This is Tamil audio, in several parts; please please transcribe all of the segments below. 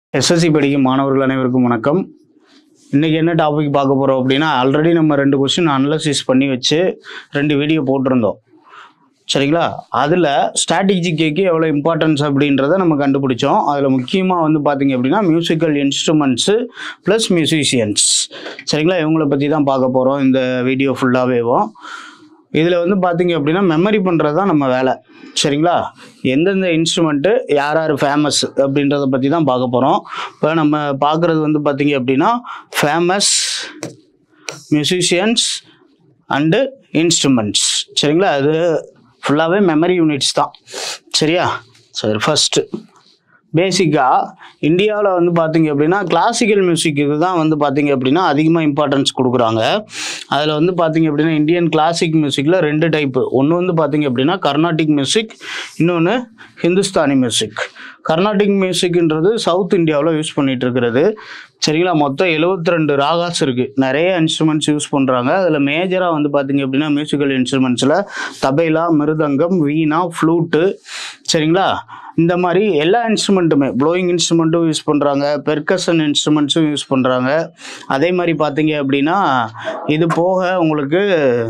எஸ்எஸ்சி படிக்கும் மாணவர்கள் அனைவருக்கும் வணக்கம் இன்றைக்கி என்ன டாபிக் பார்க்க போகிறோம் அப்படின்னா ஆல்ரெடி நம்ம ரெண்டு கொஸ்டின் அனலைசிஸ் பண்ணி வச்சு ரெண்டு வீடியோ போட்டிருந்தோம் சரிங்களா அதில் ஸ்ட்ராட்டஜிக்கு எவ்வளோ இம்பார்ட்டன்ஸ் அப்படின்றத நம்ம கண்டுபிடிச்சோம் அதில் முக்கியமாக வந்து பார்த்தீங்க அப்படின்னா மியூசிக்கல் இன்ஸ்ட்ருமெண்ட்ஸு ப்ளஸ் மியூசிஷியன்ஸ் சரிங்களா இவங்கள பற்றி தான் பார்க்க போகிறோம் இந்த வீடியோ ஃபுல்லாகவேவும் இதில் வந்து பார்த்தீங்க அப்படின்னா மெமரி பண்ணுறது தான் நம்ம வேலை சரிங்களா எந்தெந்த இன்ஸ்ட்ருமெண்ட்டு யார் யார் ஃபேமஸ் அப்படின்றத பற்றி தான் பார்க்க போகிறோம் இப்போ நம்ம பார்க்குறது வந்து பார்த்தீங்க அப்படின்னா ஃபேமஸ் மியூசிஷியன்ஸ் அண்டு இன்ஸ்ட்ருமெண்ட்ஸ் சரிங்களா அது ஃபுல்லாகவே மெமரி யூனிட்ஸ் தான் சரியா சரி ஃபஸ்ட்டு பேசிக்காக இந்தியாவில் வந்து பார்த்தீங்க அப்படின்னா கிளாசிக்கல் மியூசிக்கு தான் வந்து பார்த்தீங்க அப்படின்னா அதிகமாக இம்பார்ட்டன்ஸ் கொடுக்குறாங்க அதில் வந்து பார்த்தீங்க அப்படின்னா இந்தியன் கிளாசிக் மியூசிக்கில் ரெண்டு டைப்பு ஒன்று வந்து பார்த்தீங்க அப்படின்னா கர்நாடிக் மியூசிக் இன்னொன்று ஹிந்துஸ்தானி மியூசிக் கர்நாடிக் மியூசிக்ன்றது சவுத் இந்தியாவில் யூஸ் பண்ணிட்டு இருக்கிறது சரிங்களா மொத்தம் 72 ரெண்டு ராகாஸ் இருக்குது நிறைய இன்ஸ்ட்ருமெண்ட்ஸ் யூஸ் பண்ணுறாங்க அதில் மேஜராக வந்து பார்த்தீங்க அப்படின்னா மியூசிக்கல் இன்ஸ்ட்ருமெண்ட்ஸில் தபேலா மிருதங்கம் வீணா ஃப்ளூட்டு சரிங்களா இந்த மாதிரி எல்லா இன்ஸ்ட்ருமெண்ட்டுமே ப்ளோயிங் இன்ஸ்ட்ருமெண்ட்டும் யூஸ் பண்ணுறாங்க பெர்கஷன் இன்ஸ்ட்ருமெண்ட்ஸும் யூஸ் பண்ணுறாங்க அதே மாதிரி பார்த்தீங்க அப்படின்னா இது போக உங்களுக்கு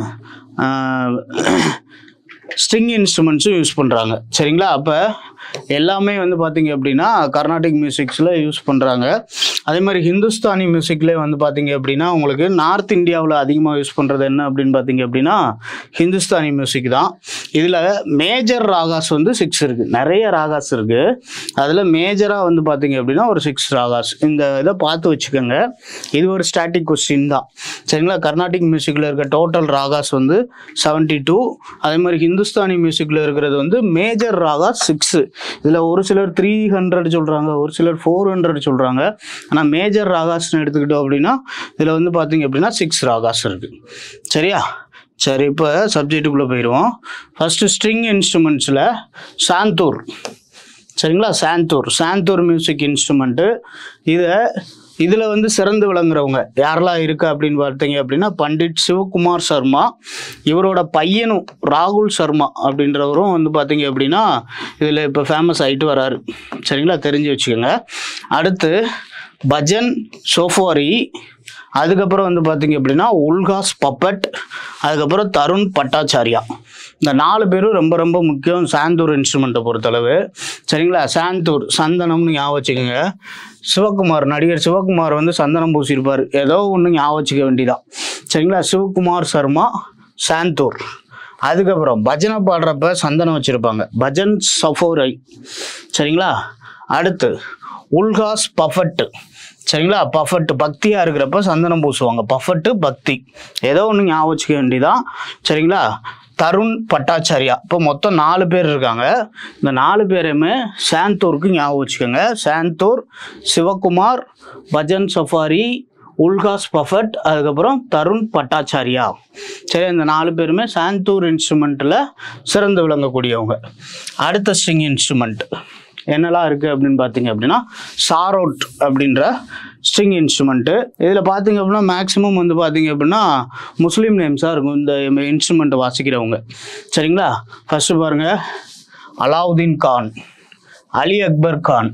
ஸ்ட்ரிங் இன்ஸ்ட்ருமெண்ட்ஸும் யூஸ் பண்ணுறாங்க சரிங்களா அப்போ எல்லாமே வந்து பார்த்தீங்க அப்படின்னா கர்நாடிக் மியூசிக்ஸில் யூஸ் பண்ணுறாங்க அதே மாதிரி ஹிந்துஸ்தானி மியூசிக்லேயே வந்து பார்த்தீங்க அப்படின்னா உங்களுக்கு நார்த் இந்தியாவில் அதிகமாக யூஸ் பண்ணுறது என்ன அப்படின்னு பார்த்தீங்க அப்படின்னா ஹிந்துஸ்தானி மியூசிக் தான் இதில் மேஜர் ராகாஸ் வந்து சிக்ஸ் இருக்குது நிறைய ராகாஸ் இருக்குது அதில் மேஜராக வந்து பார்த்தீங்க அப்படின்னா ஒரு சிக்ஸ் ராகாஸ் இந்த இதை பார்த்து வச்சுக்கோங்க இது ஒரு ஸ்டாட்டிக் கொஸ்டின் தான் சரிங்களா கர்நாடிக் மியூசிக்கில் இருக்க டோட்டல் ராகாஸ் வந்து செவன்ட்டி டூ அதே மாதிரி ஹிந்துஸ்தானி மியூசிக்கில் இருக்கிறது வந்து மேஜர் ராகாஸ் சிக்ஸு இதில் ஒரு சிலர் த்ரீ ஹண்ட்ரட் சொல்கிறாங்க ஒரு சிலர் ஃபோர் ஹண்ட்ரட் சொல்கிறாங்க ஆனால் மேஜர் ராகாஸ்னு எடுத்துக்கிட்டோம் அப்படின்னா இதில் வந்து பார்த்தீங்க அப்படின்னா சிக்ஸ் ராகாஸ் இருக்குது சரியா சரி இப்போ சப்ஜெக்ட்டுக்குள்ளே போயிடுவோம் ஃபஸ்ட்டு ஸ்ட்ரிங் இன்ஸ்ட்ருமெண்ட்ஸில் சாந்தூர் சரிங்களா சாந்தூர் சாந்தூர் மியூசிக் இன்ஸ்ட்ருமெண்ட்டு இதை இதில் வந்து சிறந்து விளங்குறவங்க யாரெல்லாம் இருக்கா அப்படின்னு பார்த்தீங்க அப்படின்னா பண்டிட் சிவகுமார் சர்மா இவரோட பையனும் ராகுல் சர்மா அப்படின்றவரும் வந்து பார்த்தீங்க அப்படின்னா இதில் இப்போ ஃபேமஸ் ஆகிட்டு வராரு சரிங்களா தெரிஞ்சு வச்சுக்கோங்க அடுத்து பஜன் சோஃபாரி அதுக்கப்புறம் வந்து பார்த்தீங்க அப்படின்னா உல்காஸ் பப்பட் அதுக்கப்புறம் தருண் பட்டாச்சாரியா இந்த நாலு பேரும் ரொம்ப ரொம்ப முக்கியம் சாந்தூர் இன்ஸ்ட்ருமெண்ட்டை பொறுத்தளவு சரிங்களா சாந்தூர் சந்தனம்னு ஞாபகம் வச்சுக்கோங்க சிவகுமார் நடிகர் சிவகுமார் வந்து சந்தனம் பூசியிருப்பார் ஏதோ ஒன்று ஞாபகம் வச்சுக்க வேண்டியதான் சரிங்களா சிவகுமார் சர்மா சாந்தூர் அதுக்கப்புறம் பஜனை பாடுறப்ப சந்தனம் வச்சுருப்பாங்க பஜன் சஃபோரை சரிங்களா அடுத்து உல்காஸ் பஃபட்டு சரிங்களா பஃபட்டு பக்தியாக இருக்கிறப்ப சந்தனம் பூசுவாங்க பஃபட்டு பக்தி ஏதோ ஒன்று ஞாபகம் வச்சுக்க வேண்டியதான் சரிங்களா தருண் பட்டாச்சாரியா இப்போ மொத்தம் நாலு பேர் இருக்காங்க இந்த நாலு பேருமே சாந்தூருக்கு ஞாபகம் வச்சுக்கோங்க சாந்தூர் சிவகுமார் பஜன் சஃபாரி உல்காஸ் பஃபட் அதுக்கப்புறம் தருண் பட்டாச்சாரியா சரி இந்த நாலு பேருமே சாந்தூர் இன்ஸ்ட்ருமெண்ட்டில் சிறந்து விளங்கக்கூடியவங்க அடுத்த ஸ்ட்ரிங் இன்ஸ்ட்ருமெண்ட் என்னெல்லாம் இருக்குது அப்படின்னு பார்த்தீங்க அப்படின்னா சாரோட் அப்படின்ற ஸ்ட்ரிங் இன்ஸ்ட்ருமெண்ட்டு இதில் பார்த்தீங்க அப்படின்னா மேக்ஸிமம் வந்து பார்த்தீங்க அப்படின்னா முஸ்லீம் நேம்ஸாக இருக்கும் இந்த இன்ஸ்ட்ருமெண்ட்டை வாசிக்கிறவங்க சரிங்களா ஃபஸ்ட்டு பாருங்கள் அலாவுதீன் கான் அலி அக்பர் கான்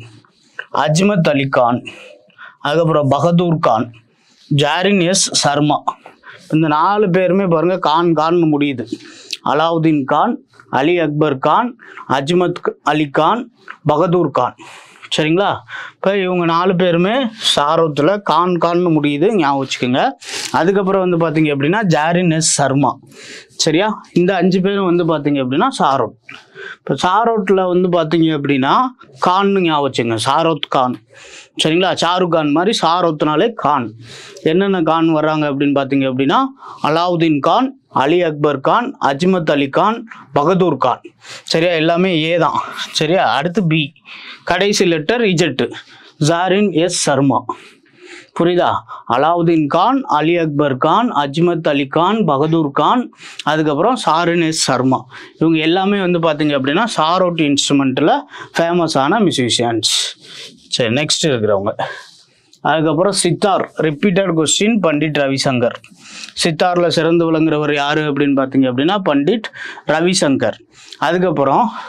அஜ்மத் அலி கான் அதுக்கப்புறம் பகதூர் கான் ஜாரின் எஸ் சர்மா இந்த நாலு பேருமே பாருங்கள் கான் கான்னு முடியுது அலாவுதீன் கான் அலி அக்பர் கான் அஜ்மத் அலி கான் பகதூர் கான் சரிங்களா இப்போ இவங்க நாலு பேருமே சாரோத்தில் கான் கான்னு முடியுது ஞாபகம் வச்சுக்கோங்க அதுக்கப்புறம் வந்து பார்த்தீங்க அப்படின்னா ஜாரின் எஸ் சர்மா சரியா இந்த அஞ்சு பேரும் வந்து பார்த்தீங்க அப்படின்னா சாரோட் இப்போ சாரோட்டில் வந்து பார்த்தீங்க அப்படின்னா கான்னு ஞாபகம் வச்சுங்க சாரோத் கான் சரிங்களா ஷாருக் கான் மாதிரி சாரோத்னாலே கான் என்னென்ன கான் வர்றாங்க அப்படின்னு பார்த்தீங்க அப்படின்னா அலாவுதீன் கான் அலி அக்பர் கான் அஜ்மத் அலி கான் பகதூர் கான் சரியா எல்லாமே ஏ தான் சரியா அடுத்து பி கடைசி letter Z Zarin S Sharma புரியுதா அலாவுதீன் கான் அலி அக்பர் கான் அஜ்மத் அலி கான் பகதூர் கான் அதுக்கப்புறம் சாரின் எஸ் சர்மா இவங்க எல்லாமே வந்து பார்த்தீங்க அப்படின்னா சாரோட் இன்ஸ்ட்ருமெண்ட்டில் ஃபேமஸான மியூசிஷியன்ஸ் சரி நெக்ஸ்ட் இருக்கிறவங்க அதுக்கப்புறம் சித்தார் ரிப்பீட்டட் கொஸ்டின் பண்டிட் ரவிசங்கர் சித்தாரில் சிறந்து விளங்குறவர் யார் அப்படின்னு பார்த்தீங்க அப்படின்னா பண்டிட் ரவிசங்கர் அதுக்கப்புறம்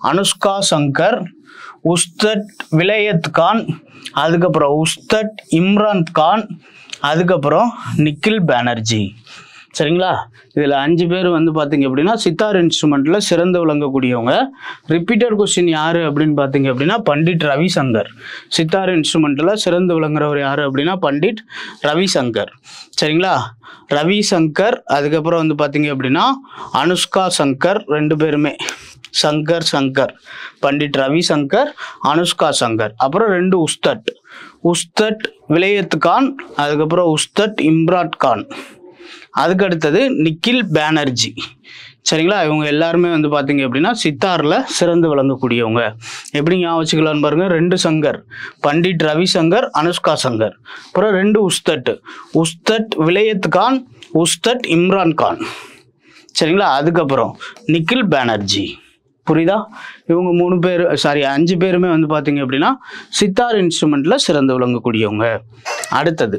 அனுஷ்கா சங்கர் உஸ்தட் விலையத் கான் அதுக்கப்புறம் உஸ்தட் இம்ரான் கான் அதுக்கப்புறம் நிக்கில் பானர்ஜி சரிங்களா இதில் அஞ்சு பேர் வந்து பார்த்தீங்க அப்படின்னா சித்தார் இன்ஸ்ட்ருமெண்ட்டில் சிறந்து விளங்கக்கூடியவங்க ரிப்பீட்டட் கொஸ்டின் யார் அப்படின்னு பார்த்தீங்க அப்படின்னா பண்டிட் ரவிசங்கர் சித்தார் இன்ஸ்ட்ருமெண்ட்டில் சிறந்து விளங்குறவர் யார் அப்படின்னா பண்டிட் ரவிசங்கர் சரிங்களா ரவிசங்கர் அதுக்கப்புறம் வந்து பார்த்தீங்க அப்படின்னா அனுஷ்கா சங்கர் ரெண்டு பேருமே சங்கர் சங்கர் பண்டிட் ரவிசங்கர் அனுஷ்கா சங்கர் அப்புறம் ரெண்டு உஸ்தட் உஸ்தட் விலையத் கான் அதுக்கப்புறம் உஸ்தட் இம்ராட் கான் அதுக்கு அடுத்தது நிக்கில் பானர்ஜி சரிங்களா இவங்க எல்லாருமே வந்து பார்த்தீங்க அப்படின்னா சித்தாரில் சிறந்து விளங்கக்கூடியவங்க எப்படி ஞாபகம் வச்சுக்கலாம்னு பாருங்க ரெண்டு சங்கர் பண்டிட் ரவிசங்கர் அனுஷ்கா சங்கர் அப்புறம் ரெண்டு உஸ்தட் உஸ்தட் விலையத் கான் உஸ்தட் இம்ரான் கான் சரிங்களா அதுக்கப்புறம் நிக்கில் பானர்ஜி புரியுதா இவங்க மூணு பேர் சாரி அஞ்சு பேருமே வந்து பார்த்தீங்க அப்படின்னா சித்தார் இன்ஸ்ட்ருமெண்ட்டில் சிறந்து விளங்கக்கூடியவங்க அடுத்தது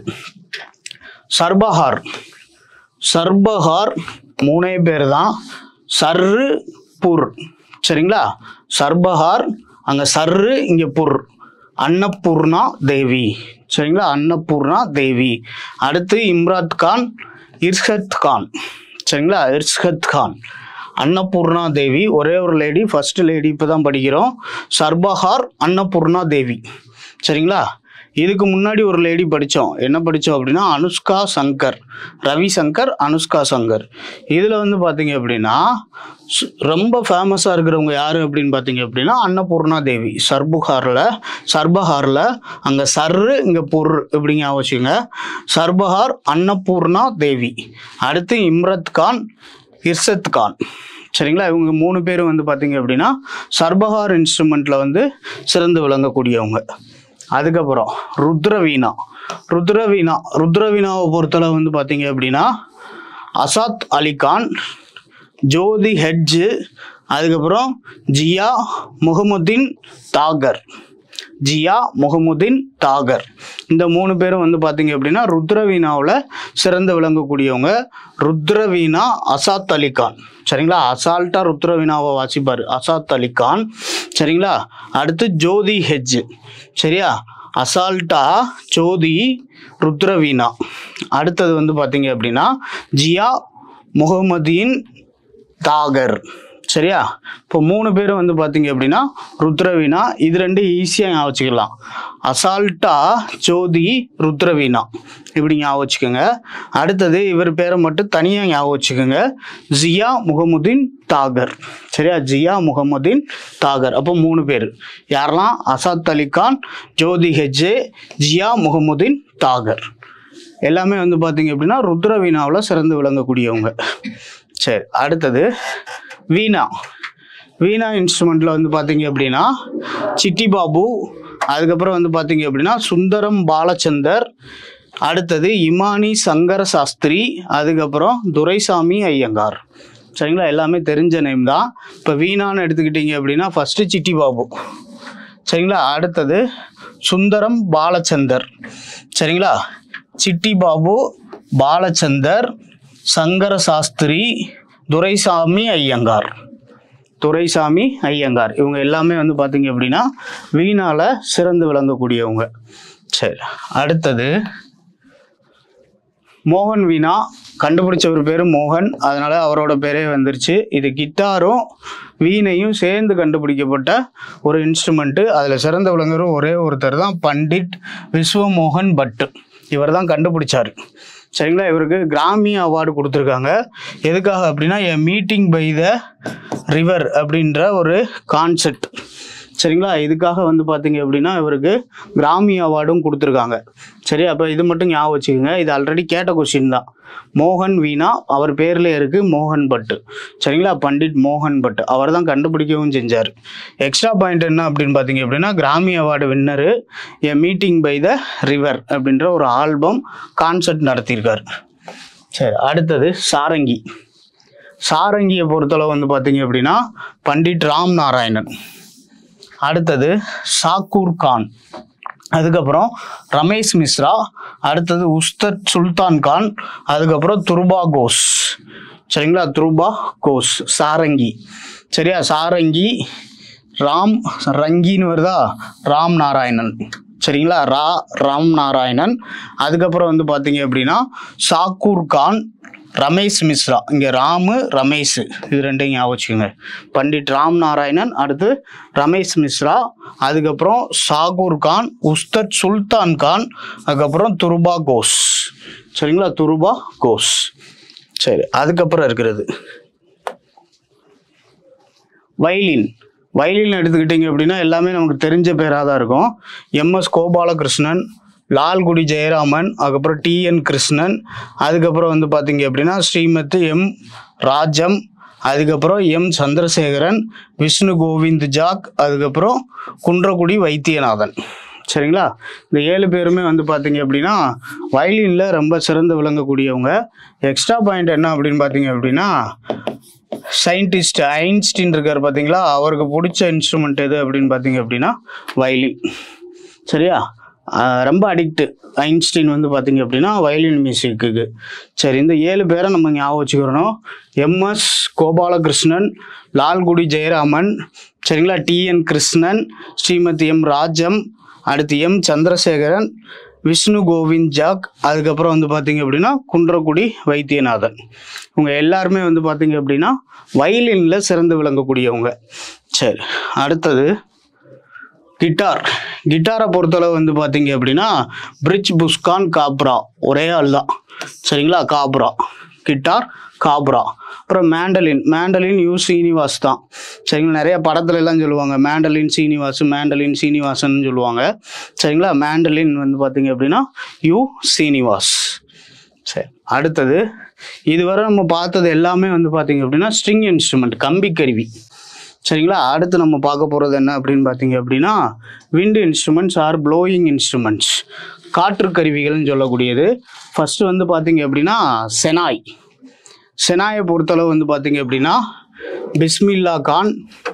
சர்பஹார் சர்பஹார் மூணே பேர் தான் சர்ரு புர் சரிங்களா சர்பஹார் அங்கே சர்ரு இங்கே புர் அன்னபூர்ணா தேவி சரிங்களா அன்னபூர்ணா தேவி அடுத்து இம்ராத் கான் இர்ஷத் கான் சரிங்களா இர்ஷத் கான் அன்னபூர்ணா தேவி ஒரே ஒரு லேடி ஃபர்ஸ்ட் லேடி இப்போ தான் படிக்கிறோம் சர்பஹார் அன்னபூர்ணா தேவி சரிங்களா இதுக்கு முன்னாடி ஒரு லேடி படித்தோம் என்ன படித்தோம் அப்படின்னா அனுஷ்கா சங்கர் ரவி சங்கர் அனுஷ்கா சங்கர் இதில் வந்து பார்த்தீங்க அப்படின்னா சு- ரொம்ப ஃபேமஸாக இருக்கிறவங்க யார் அப்படின்னு பார்த்தீங்க அப்படின்னா அன்னபூர்ணா தேவி சர்புகாரில் சர்பஹாரில் அங்கே சர்ரு இங்கே பொரு இப்படிங்க வச்சுங்க சர்பஹார் அன்னபூர்ணா தேவி அடுத்து இம்ரத் கான் இர்ஷத் கான் சரிங்களா இவங்க மூணு பேரும் வந்து பார்த்தீங்க அப்படின்னா சர்பஹார் இன்ஸ்ட்ருமெண்ட்டில் வந்து சிறந்து விளங்கக்கூடியவங்க அதுக்கப்புறம் ருத்ரவீணா ருத்ரவீணா ருத்ரவீணாவை பொறுத்தளவு வந்து பார்த்தீங்க அப்படின்னா அசாத் அலிகான் ஜோதி ஹெட்ஜு அதுக்கப்புறம் ஜியா முகமுதீன் தாகர் ஜியா முகமுதீன் தாகர் இந்த மூணு பேரும் வந்து பார்த்தீங்க அப்படின்னா ருத்ரவீணாவில் சிறந்து விளங்கக்கூடியவங்க ருத்ரவீணா அசாத் அலிகான் சரிங்களா அசால்ட்டா ருத்ரவீணாவை வாசிப்பார் அசாத் அலிகான் சரிங்களா அடுத்து ஜோதி ஹெஜ் சரியா அசால்ட்டா ஜோதி ருத்ரவீணா அடுத்தது வந்து பார்த்தீங்க அப்படின்னா ஜியா முகமதியின் தாகர் சரியா இப்போ மூணு பேரும் வந்து பார்த்தீங்க அப்படின்னா ருத்ரவீணா இது ரெண்டு ஈஸியாக ஞாபகம் வச்சுக்கலாம் அசால்ட்டா ஜோதி ருத்ரவீணா இப்படி ஞாபகம் வச்சுக்கோங்க அடுத்தது இவர் பேரை மட்டும் தனியாக ஞாபகம் வச்சுக்கோங்க ஜியா முகமுதீன் தாகர் சரியா ஜியா முகமுதீன் தாகர் அப்போ மூணு பேர் யாரெல்லாம் அசாத் அலி கான் ஜோதி ஹெஜ்ஜே ஜியா முகமுதீன் தாகர் எல்லாமே வந்து பார்த்தீங்க அப்படின்னா ருத்ரவீணாவில் சிறந்து விளங்கக்கூடியவங்க சரி அடுத்தது வீணா வீணா இன்ஸ்ட்ருமெண்ட்டில் வந்து பார்த்தீங்க அப்படின்னா சிட்டி பாபு அதுக்கப்புறம் வந்து பார்த்தீங்க அப்படின்னா சுந்தரம் பாலச்சந்தர் அடுத்தது இமானி சங்கர சாஸ்திரி அதுக்கப்புறம் துரைசாமி ஐயங்கார் சரிங்களா எல்லாமே தெரிஞ்ச நேம் தான் இப்போ வீணான்னு எடுத்துக்கிட்டீங்க அப்படின்னா ஃபஸ்ட்டு சிட்டி பாபு சரிங்களா அடுத்தது சுந்தரம் பாலச்சந்தர் சரிங்களா சிட்டி பாபு பாலச்சந்தர் சங்கர சாஸ்திரி துரைசாமி ஐயங்கார் துரைசாமி ஐயங்கார் இவங்க எல்லாமே வந்து பார்த்தீங்க அப்படின்னா வீணால சிறந்து விளங்கக்கூடியவங்க சரி அடுத்தது மோகன் வீணா கண்டுபிடிச்சவர் பேர் மோகன் அதனால அவரோட பேரே வந்துருச்சு இது கிட்டாரும் வீணையும் சேர்ந்து கண்டுபிடிக்கப்பட்ட ஒரு இன்ஸ்ட்ருமெண்ட்டு அதில் சிறந்த விளங்குற ஒரே ஒருத்தர் தான் பண்டிட் விஸ்வமோகன் பட் இவர் தான் கண்டுபிடிச்சாரு சரிங்களா இவருக்கு கிராமி அவார்டு கொடுத்துருக்காங்க எதுக்காக அப்படின்னா a meeting by the river அப்படின்ற ஒரு கான்செப்ட் சரிங்களா இதுக்காக வந்து பார்த்தீங்க அப்படின்னா இவருக்கு கிராமி அவார்டும் கொடுத்துருக்காங்க சரி அப்போ இது மட்டும் ஞாபகம் வச்சுக்கோங்க இது ஆல்ரெடி கேட்ட கொஸ்டின் தான் மோகன் வீணா அவர் பேர்ல இருக்கு மோகன் பட் சரிங்களா பண்டிட் மோகன் பட் அவர் தான் கண்டுபிடிக்கவும் செஞ்சார் எக்ஸ்ட்ரா பாயிண்ட் என்ன அப்படின்னு பார்த்தீங்க அப்படின்னா Grammy award winner a meeting by the river அப்படின்ற ஒரு ஆல்பம் கான்சர்ட் நடத்தியிருக்கார் சரி அடுத்தது சாரங்கி சாரங்கியை பொறுத்தளவு வந்து பார்த்தீங்க அப்படின்னா பண்டிட் ராம் நாராயணன் அடுத்தது சாக்கூர் கான் அதுக்கப்புறம் ரமேஷ் மிஸ்ரா அடுத்தது உஸ்தத் சுல்தான் கான் அதுக்கப்புறம் துருபா கோஸ் சரிங்களா துருபா கோஸ் சாரங்கி சரியா சாரங்கி ராம் ரங்கின்னு வருதா ராம் நாராயணன் சரிங்களா ரா ராம் நாராயணன் அதுக்கப்புறம் வந்து பார்த்தீங்க அப்படின்னா சாக்கூர் கான் ரமேஷ் மிஸ்ரா இங்கே ராமு ரமேஷ் இது ரெண்டையும் ஞாபகம் வச்சுக்கோங்க பண்டிட் ராம் நாராயணன் அடுத்து ரமேஷ் மிஸ்ரா அதுக்கப்புறம் சாகூர் கான் உஸ்தத் சுல்தான் கான் அதுக்கப்புறம் துருபா கோஸ் சரிங்களா துருபா கோஸ் சரி அதுக்கப்புறம் இருக்கிறது வயலின் வயலின் எடுத்துக்கிட்டிங்க அப்படின்னா எல்லாமே நமக்கு தெரிஞ்ச பேராக தான் இருக்கும் எம்எஸ் கோபாலகிருஷ்ணன் லால்குடி ஜெயராமன் அதுக்கப்புறம் டிஎன் கிருஷ்ணன் அதுக்கப்புறம் வந்து பார்த்தீங்க அப்படின்னா ஸ்ரீமத் எம் ராஜம் அதுக்கப்புறம் எம் சந்திரசேகரன் விஷ்ணு கோவிந்த் ஜாக் அதுக்கப்புறம் குன்றக்குடி வைத்தியநாதன் சரிங்களா இந்த ஏழு பேருமே வந்து பார்த்தீங்க அப்படின்னா வயலினில் ரொம்ப சிறந்து விளங்கக்கூடியவங்க எக்ஸ்ட்ரா பாயிண்ட் என்ன அப்படின்னு பார்த்தீங்க அப்படின்னா சயின்டிஸ்ட் ஐன்ஸ்டீன் இருக்கார் பார்த்தீங்களா அவருக்கு பிடிச்ச இன்ஸ்ட்ருமெண்ட் எது அப்படின்னு பார்த்தீங்க அப்படின்னா வயலின் சரியா ஆஹ் ரொம்ப அடிக்ட்டு ஐன்ஸ்டீன் வந்து பார்த்தீங்க அப்படின்னா வயலின் மியூசிக்கு சரி இந்த ஏழு பேரை நம்ம ஞாபகம் வச்சுக்கிறணும் எம்எஸ் கோபாலகிருஷ்ணன் லால்குடி ஜெயராமன் சரிங்களா டிஎன் கிருஷ்ணன் ஸ்ரீமதி எம் ராஜம் அடுத்து எம் சந்திரசேகரன் விஷ்ணு கோவிந்த் ஜாக் அதுக்கப்புறம் வந்து பார்த்தீங்க அப்படின்னா குன்றக்குடி வைத்தியநாதன் இவங்க எல்லாருமே வந்து பார்த்தீங்க அப்படின்னா வயலினில் சிறந்து விளங்கக்கூடியவங்க சரி அடுத்தது கிட்டார் கிட்டாரை பொறுத்தளவு வந்து பார்த்தீங்க அப்படின்னா பிரிட்ஜ் புஸ்கான் காப்ரா ஒரே ஆள் தான் சரிங்களா காப்ரா கிட்டார் காப்ரா அப்புறம் மேண்டலின் மேண்டலின் யூ சீனிவாஸ் தான் சரிங்களா நிறைய படத்துல எல்லாம் சொல்லுவாங்க மேண்டலின் சீனிவாஸ் மேண்டலின் சீனிவாசன் சொல்லுவாங்க சரிங்களா மேண்டலின் வந்து பார்த்தீங்க அப்படின்னா யூ சீனிவாஸ் சரி அடுத்தது இதுவரை நம்ம பார்த்தது எல்லாமே வந்து பார்த்தீங்க அப்படின்னா ஸ்ட்ரிங் இன்ஸ்ட்ருமெண்ட் கம்பி கருவி சரிங்களா அடுத்து நம்ம பார்க்க போகிறது என்ன அப்படின்னு பார்த்தீங்க அப்படின்னா wind instruments or blowing instruments காற்று கருவிகள்னு சொல்லக்கூடியது ஃபஸ்ட்டு வந்து பார்த்தீங்க அப்படின்னா செனாய் செனாயை பொறுத்தளவு வந்து பார்த்தீங்க அப்படின்னா பிஸ்மில்லா கான்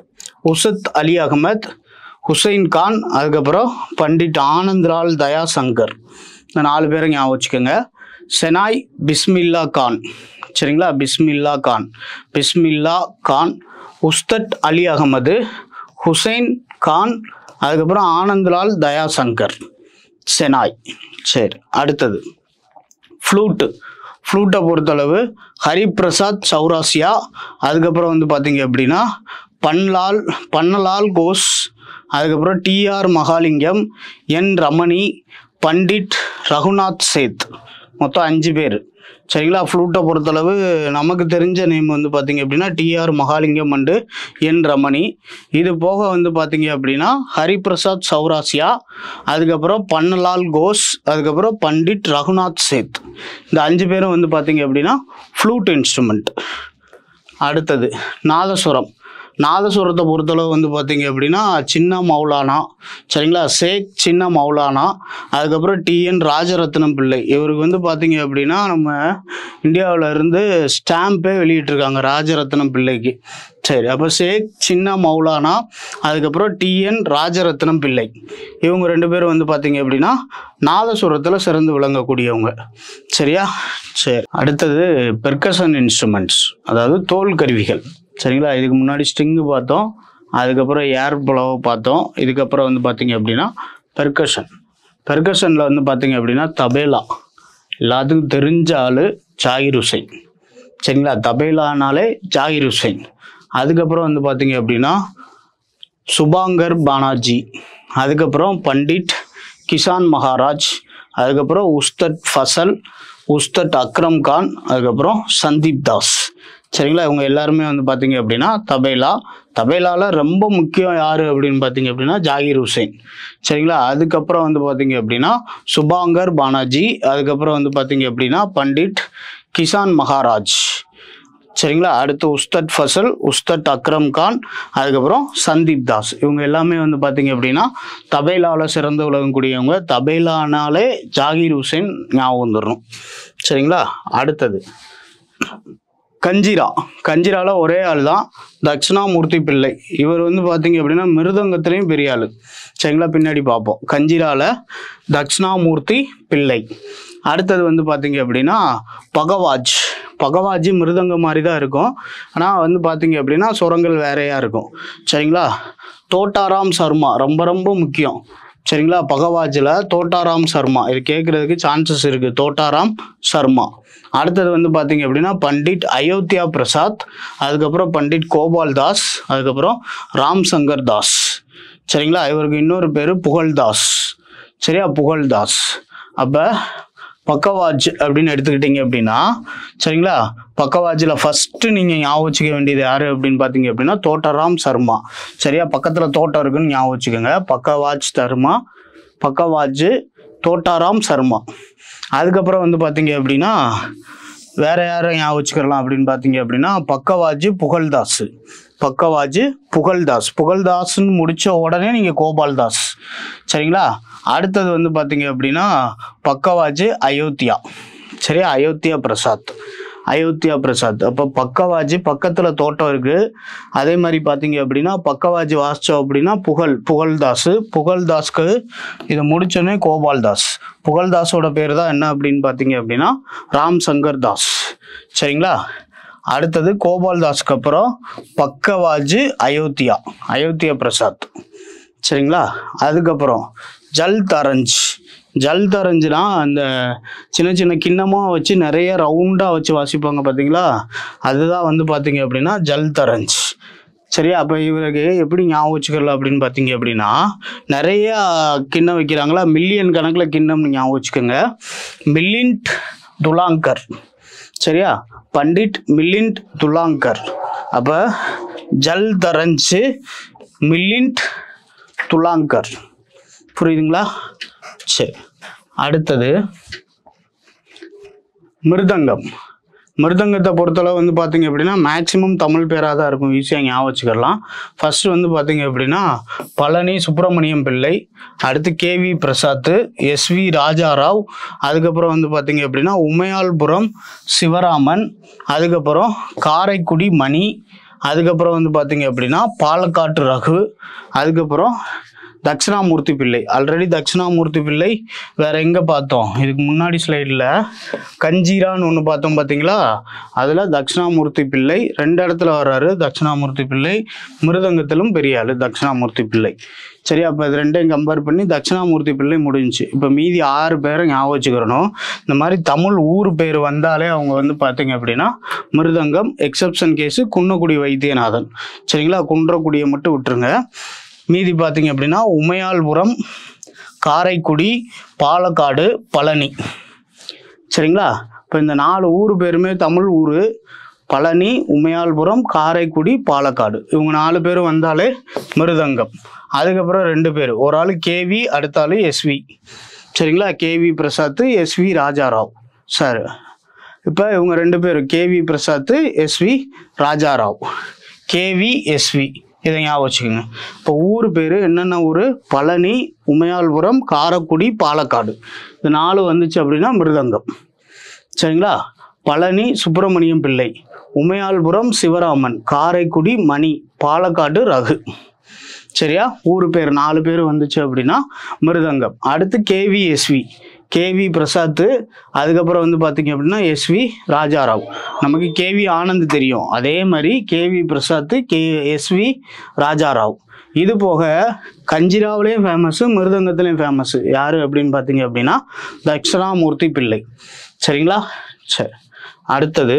உசத் அலி அகமத் ஹுசைன் கான் அதுக்கப்புறம் பண்டிட் ஆனந்த்லால் தயா சங்கர் இந்த நாலு பேரை ஞாபகம் வச்சுக்கோங்க செனாய் பிஸ்மில்லா கான் சரிங்களா பிஸ்மில்லா கான் பிஸ்மில்லா கான் உஸ்தட் அலி அகமது ஹுசைன் கான் அதுக்கப்புறம் ஆனந்த்லால் தயா சங்கர் செனாய் சரி அடுத்தது ஃப்ளூட்டு ஃப்ளூட்டை பொறுத்தளவு ஹரிபிரசாத் சௌராசியா அதுக்கப்புறம் வந்து பார்த்தீங்க அப்படின்னா பன்லால் பன்னலால் கோஸ் அதுக்கப்புறம் டிஆர் மகாலிங்கம் என் ரமணி பண்டிட் ரகுநாத் சேத் மொத்தம் அஞ்சு பேர் சரிங்களா ஃப்ளூட்டை பொறுத்தளவு நமக்கு தெரிஞ்ச நேம் வந்து பார்த்தீங்க அப்படின்னா TR Mahalingam and N Ramani இது போக வந்து பார்த்தீங்க அப்படின்னா ஹரிபிரசாத் சௌராசியா அதுக்கப்புறம் பன்னலால் கோஸ் அதுக்கப்புறம் பண்டிட் ரகுநாத் சேத் இந்த அஞ்சு பேரும் வந்து பார்த்தீங்க அப்படின்னா ஃப்ளூட் இன்ஸ்ட்ருமெண்ட் அடுத்தது நாதசுரம் நாதசுரத்தை பொறுத்தளவு வந்து பார்த்தீங்க அப்படின்னா சின்ன மௌலானா சரிங்களா சேக் சின்ன மௌலானா அதுக்கப்புறம் டிஎன் ராஜரத்னம் பிள்ளை இவருக்கு வந்து பார்த்தீங்க அப்படின்னா நம்ம இந்தியாவில் இருந்து ஸ்டாம்பே வெளியிட்டிருக்காங்க ராஜரத்னம் பிள்ளைக்கு சரி அப்போ சேக் சின்ன மௌலானா அதுக்கப்புறம் டிஎன் ராஜரத்னம் பிள்ளை இவங்க ரெண்டு பேரும் வந்து பார்த்தீங்க அப்படின்னா நாதசுரத்தில் சிறந்து விளங்கக்கூடியவங்க சரியா சரி அடுத்தது பெர்கஷன் இன்ஸ்ட்ருமெண்ட்ஸ் அதாவது தோல் கருவிகள் சரிங்களா இதுக்கு முன்னாடி ஸ்ட்ரிங்கு பார்த்தோம் அதுக்கப்புறம் ஏர் புலவை பார்த்தோம் இதுக்கப்புறம் வந்து பார்த்தீங்க அப்படின்னா பெர்கஷன் பெர்கஷனில் வந்து பார்த்தீங்க அப்படின்னா தபேலா எல்லாத்துக்கும் தெரிஞ்ச ஆள் ஜாகிர் ஹுசைன் சரிங்களா தபேலானாலே ஜாகிர் ஹுசைன் அதுக்கப்புறம் வந்து பார்த்தீங்க அப்படின்னா சுபாங்கர் பானாஜி அதுக்கப்புறம் பண்டிட் கிசான் மகாராஜ் அதுக்கப்புறம் உஸ்தட் ஃபசல் உஸ்தட் அக்ரம் கான் அதுக்கப்புறம் சந்தீப் தாஸ் சரிங்களா இவங்க எல்லாருமே வந்து பார்த்தீங்க அப்படின்னா தபேலா தபேலால ரொம்ப முக்கியம் யார் அப்படின்னு பார்த்தீங்க அப்படின்னா ஜாகிர் ஹுசைன் சரிங்களா அதுக்கப்புறம் வந்து பார்த்தீங்க அப்படின்னா சுபாங்கர் பானாஜி அதுக்கப்புறம் வந்து பார்த்தீங்க அப்படின்னா பண்டிட் கிசான் மகாராஜ் சரிங்களா அடுத்து உஸ்தட் ஃபசல் உஸ்தட் அக்ரம் கான் அதுக்கப்புறம் சந்தீப் தாஸ் இவங்க எல்லாமே வந்து பார்த்தீங்க அப்படின்னா தபேலாவில் சிறந்து விளங்கக்கூடியவங்க தபேலானாலே ஜாகிர் ஹுசைன் ஞாபகம் வந்துடணும் சரிங்களா அடுத்தது கஞ்சிரா கஞ்சிரால ஒரே ஆள் தான் தட்சிணாமூர்த்தி பிள்ளை இவர் வந்து பார்த்தீங்க அப்படின்னா மிருதங்கத்திலையும் பெரிய ஆள் சரிங்களா பின்னாடி பார்ப்போம் கஞ்சிரால தட்சிணாமூர்த்தி பிள்ளை அடுத்தது வந்து பார்த்தீங்க அப்படின்னா பகவாஜ் பகவாஜி மிருதங்கம் மாதிரி தான் இருக்கும் ஆனால் வந்து பார்த்தீங்க அப்படின்னா சுரங்கள் வேறையாக இருக்கும் சரிங்களா தோட்டாராம் சர்மா ரொம்ப ரொம்ப முக்கியம் சரிங்களா பகவாஜில் தோட்டாராம் சர்மா இது கேட்குறதுக்கு சான்சஸ் இருக்குது தோட்டாராம் சர்மா அடுத்தது வந்து பார்த்தீங்க அப்படின்னா பண்டிட் அயோத்தியா பிரசாத் அதுக்கப்புறம் பண்டிட் கோபால் தாஸ் அதுக்கப்புறம் ராம் சங்கர் தாஸ் சரிங்களா இவருக்கு இன்னொரு பேர் புகழ்தாஸ் சரியா புகழ்தாஸ் அப்போ பக்கவாஜ் அப்படின்னு எடுத்துக்கிட்டீங்க அப்படின்னா சரிங்களா பக்கவாஜில் ஃபஸ்ட்டு நீங்கள் ஞாபகம் வச்சுக்க வேண்டியது யார் அப்படின்னு பார்த்தீங்க அப்படின்னா தோட்டராம் சர்மா சரியா பக்கத்தில் தோட்டம் இருக்குன்னு ஞாபகம் வச்சுக்கோங்க பக்கவாஜ் சர்மா பக்கவாஜ் தோட்டாராம் சர்மா அதுக்கப்புறம் வந்து பார்த்தீங்க அப்படின்னா வேற யாரை ஞாபகம் வச்சுக்கலாம் அப்படின்னு பார்த்தீங்க அப்படின்னா பக்கவாஜ் புகழ்தாஸ் பக்கவாஜ் புகழ்தாஸ் புகழ்தாஸ்ன்னு முடிச்ச உடனே நீங்கள் கோபால்தாஸ் சரிங்களா அடுத்தது வந்து பார்த்தீங்க அப்படின்னா பக்கவாஜ் அயோத்தியா சரியா அயோத்தியா பிரசாத் அயோத்தியா பிரசாத் அப்போ பக்கவாஜி பக்கத்தில் தோட்டம் இருக்குது அதே மாதிரி பார்த்தீங்க அப்படின்னா பக்கவாஜி வாசிச்சோம் அப்படின்னா புகழ் புகழ்தாஸ் புகழ்தாஸ்க்கு இதை முடிச்சோடனே கோபால்தாஸ் புகழ்தாஸோட பேர் தான் என்ன அப்படின்னு பார்த்தீங்க அப்படின்னா ராம் சங்கர் தாஸ் சரிங்களா அடுத்தது கோபால்தாஸ்க்கு அப்புறம் பக்கவாஜ் அயோத்தியா அயோத்தியா பிரசாத் சரிங்களா அதுக்கப்புறம் ஜல் தரஞ்ச் ஜல் தரஞ்சுனா அந்த சின்ன சின்ன கிண்ணமாக வச்சு நிறைய ரவுண்டாக வச்சு வாசிப்பாங்க பார்த்தீங்களா அதுதான் வந்து பார்த்தீங்க அப்படின்னா ஜல் தரஞ்ச் சரியா அப்போ இவருக்கு எப்படி ஞாபகம் வச்சுக்கலாம் அப்படின்னு பார்த்தீங்க அப்படின்னா நிறைய கிண்ணம் வைக்கிறாங்களா மில்லியன் கணக்கில் கிண்ணம்னு ஞாபகம் வச்சுக்கோங்க மில்லின்ட் துலாங்கர் சரியா பண்டிட் மில்லின்ட் துலாங்கர் அப்போ ஜல் தரஞ்சு மில்லின்ட் துலாங்கர் புரியுதுங்களா சரி அடுத்தது மிருதங்கம் மிருதங்கத்தை பொறுத்தளவு வந்து பார்த்தீங்க அப்படின்னா மேக்ஸிமம் தமிழ் பேராக தான் இருக்கும் ஈஸியாக ஞாபகம் வச்சுக்கலாம் ஃபர்ஸ்ட் வந்து பார்த்தீங்க அப்படின்னா பழனி சுப்பிரமணியம் பிள்ளை அடுத்து கேவி பிரசாத் எஸ்வி ராஜாராவ் அதுக்கப்புறம் வந்து பார்த்தீங்க அப்படின்னா உமையாள்புரம் சிவராமன் அதுக்கப்புறம் காரைக்குடி மணி அதுக்கப்புறம் வந்து பார்த்தீங்க அப்படின்னா பாலக்காட்டு ரகு அதுக்கப்புறம் தட்சிணாமூர்த்தி பிள்ளை ஆல்ரெடி தட்சிணாமூர்த்தி பிள்ளை வேற எங்கே பார்த்தோம் இதுக்கு முன்னாடி ஸ்லைடில் கஞ்சீரான்னு ஒன்று பார்த்தோம் பார்த்தீங்களா அதில் தட்சிணாமூர்த்தி பிள்ளை ரெண்டு இடத்துல வர்றாரு தட்சிணாமூர்த்தி பிள்ளை மிருதங்கத்திலும் பெரிய ஆளு தட்சிணாமூர்த்தி பிள்ளை சரி அப்போ இது ரெண்டையும் கம்பேர் பண்ணி தட்சிணாமூர்த்தி பிள்ளை முடிஞ்சுச்சு இப்போ மீதி ஆறு பேரை ஞாபகம் வச்சுக்கிறணும் இந்த மாதிரி தமிழ் ஊர் பேர் வந்தாலே அவங்க வந்து பார்த்தீங்க அப்படின்னா மிருதங்கம் எக்ஸப்ஷன் கேஸு குன்னக்குடி வைத்தியநாதன் சரிங்களா குன்றக்குடியை மட்டும் விட்டுருங்க மீதி பார்த்தீங்க அப்படின்னா உமையாள்புரம் காரைக்குடி பாலக்காடு பழனி சரிங்களா இப்போ இந்த நாலு ஊர் பேருமே தமிழ் ஊர் பழனி உமையாள்புரம் காரைக்குடி பாலக்காடு இவங்க நாலு பேரும் வந்தாலே மிருதங்கம் அதுக்கப்புறம் ரெண்டு பேர் ஒரு ஆள் கேவி அடுத்த ஆள் எஸ்வி சரிங்களா KV Prasad SV Rajarao sir இப்போ இவங்க ரெண்டு பேரும் KV Prasad SV Rajarao KV SV இதை ஞாபகம் வச்சுக்கோங்க இப்போ ஊர் பேர் என்னென்ன ஊர் பழனி உமையாள்புரம் காரைக்குடி பாலக்காடு இது நாலு வந்துச்சு அப்படின்னா மிருதங்கம் சரிங்களா பழனி சுப்பிரமணியம் பிள்ளை உமையாள்புரம் சிவராமன் காரைக்குடி மணி பாலக்காடு ரகு சரியா ஊர் பேர் நாலு பேர் வந்துச்சு அப்படின்னா மிருதங்கம் அடுத்து கேவி எஸ்வி கேவி பிரசாத் அதுக்கப்புறம் வந்து பார்த்தீங்க அப்படின்னா எஸ்வி ராஜாராவ் நமக்கு கேவி ஆனந்த் தெரியும் அதே மாதிரி KV Prasad K SV Rajarao இது போக கஞ்சிராவிலையும் ஃபேமஸ்ஸு மிருதங்கத்துலேயும் ஃபேமஸ்ஸு யார் அப்படின்னு பார்த்தீங்க அப்படின்னா தட்சிணாமூர்த்தி பிள்ளை சரிங்களா சரி அடுத்தது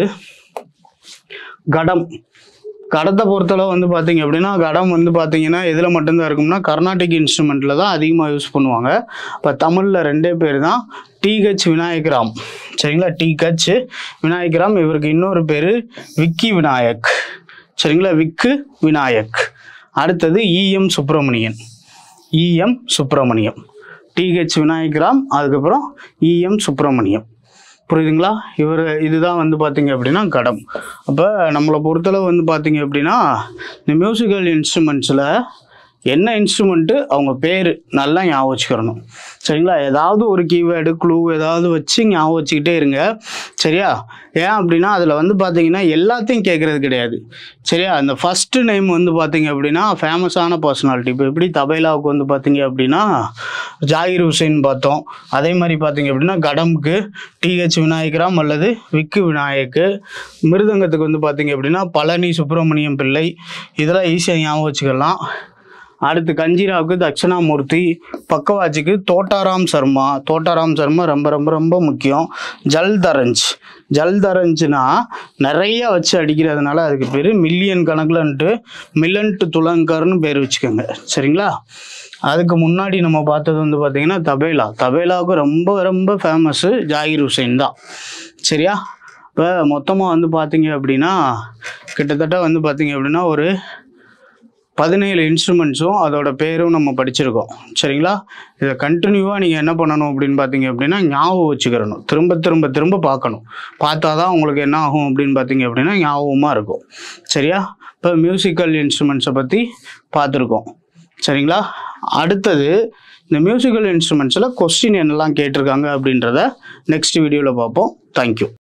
கடம் கடத்தை பொறுத்தளவு வந்து பார்த்தீங்க அப்படின்னா கடம் வந்து பார்த்தீங்கன்னா எதில் மட்டும்தான் இருக்கும்னா கர்நாடிக் இன்ஸ்ட்ருமெண்ட்டில் தான் அதிகமாக யூஸ் பண்ணுவாங்க இப்போ தமிழில் ரெண்டே பேர் தான் டிஹெச் விநாயகராம் சரிங்களா டிஹெச் விநாயகராம் இவருக்கு இன்னொரு பேர் விக்கி விநாயக் சரிங்களா விக்கு விநாயக் அடுத்தது EM Subramanian EM Subramaniam TH Vinayakram அதுக்கப்புறம் இஎம் சுப்பிரமணியம் புரியுதுங்களா இவர் இதுதான் வந்து பார்த்தீங்க அப்படின்னா கடம் அப்போ நம்மளை பொறுத்தளவு வந்து பார்த்தீங்க அப்படின்னா இந்த மியூசிக்கல் இன்ஸ்ட்ருமெண்ட்ஸில் என்ன இன்ஸ்ட்ருமெண்ட்டு அவங்க பேர் நல்லா ஞாபகம் வச்சுக்கிறணும் சரிங்களா ஏதாவது ஒரு கீவேர்டு க்ளூ ஏதாவது வச்சு ஞாபகம் வச்சுக்கிட்டே இருங்க சரியா ஏன் அப்படின்னா அதில் வந்து பார்த்தீங்கன்னா எல்லாத்தையும் கேட்குறது கிடையாது சரியா அந்த ஃபஸ்ட்டு நேம் வந்து பார்த்தீங்க அப்படின்னா ஃபேமஸான பர்சனாலிட்டி இப்போ எப்படி தபைலாவுக்கு வந்து பார்த்தீங்க அப்படின்னா ஜாகிர் ஹுசைன் பார்த்தோம் அதே மாதிரி பார்த்தீங்க அப்படின்னா கடம்புக்கு டிஹெச் விநாயகராம் அல்லது விக்கு விநாயக்கு மிருதங்கத்துக்கு வந்து பார்த்தீங்க அப்படின்னா பழனி சுப்பிரமணியம் பிள்ளை இதெல்லாம் ஈஸியாக ஞாபகம் வச்சுக்கலாம் அடுத்து கஞ்சிராவுக்கு தட்சிணாமூர்த்தி பக்கவாச்சிக்கு தோட்டாராம் சர்மா தோட்டாராம் சர்மா ரொம்ப ரொம்ப ரொம்ப முக்கியம் ஜல் தரஞ்ச் ஜல் தரஞ்சுனா நிறைய வச்சு அடிக்கிறதுனால அதுக்கு பேர் மில்லியன் கணக்கில்ன்ட்டு மில்லன்ட்டு துலங்கர்னு பேர் வச்சுக்கோங்க சரிங்களா அதுக்கு முன்னாடி நம்ம பார்த்தது வந்து பார்த்தீங்கன்னா தபேலா தபேலாவுக்கு ரொம்ப ரொம்ப ஃபேமஸ்ஸு ஜாகிர் ஹுசைன் தான் சரியா இப்போ மொத்தமாக வந்து பார்த்தீங்க அப்படின்னா கிட்டத்தட்ட வந்து பார்த்தீங்க அப்படின்னா ஒரு பதினேழு இன்ஸ்ட்ருமெண்ட்ஸும் அதோட பேரும் நம்ம படிச்சிருக்கோம் சரிங்களா இதை கண்டினியூவாக நீங்கள் என்ன பண்ணணும் அப்படின்னு பார்த்தீங்க அப்படின்னா ஞாபகம் வச்சுக்கிறணும் திரும்ப திரும்ப திரும்ப பார்க்கணும் பார்த்தா தான் உங்களுக்கு என்ன ஆகும் அப்படின்னு பார்த்தீங்க அப்படின்னா ஞாபகமாக இருக்கும் சரியா இப்போ மியூசிக்கல் இன்ஸ்ட்ருமெண்ட்ஸை பற்றி பார்த்துருக்கோம் சரிங்களா அடுத்தது இந்த மியூசிக்கல் இன்ஸ்ட்ருமெண்ட்ஸில் கொஸ்டின் என்னெல்லாம் கேட்டிருக்காங்க அப்படின்றத நெக்ஸ்ட் வீடியோவில் பார்ப்போம் தேங்க்யூ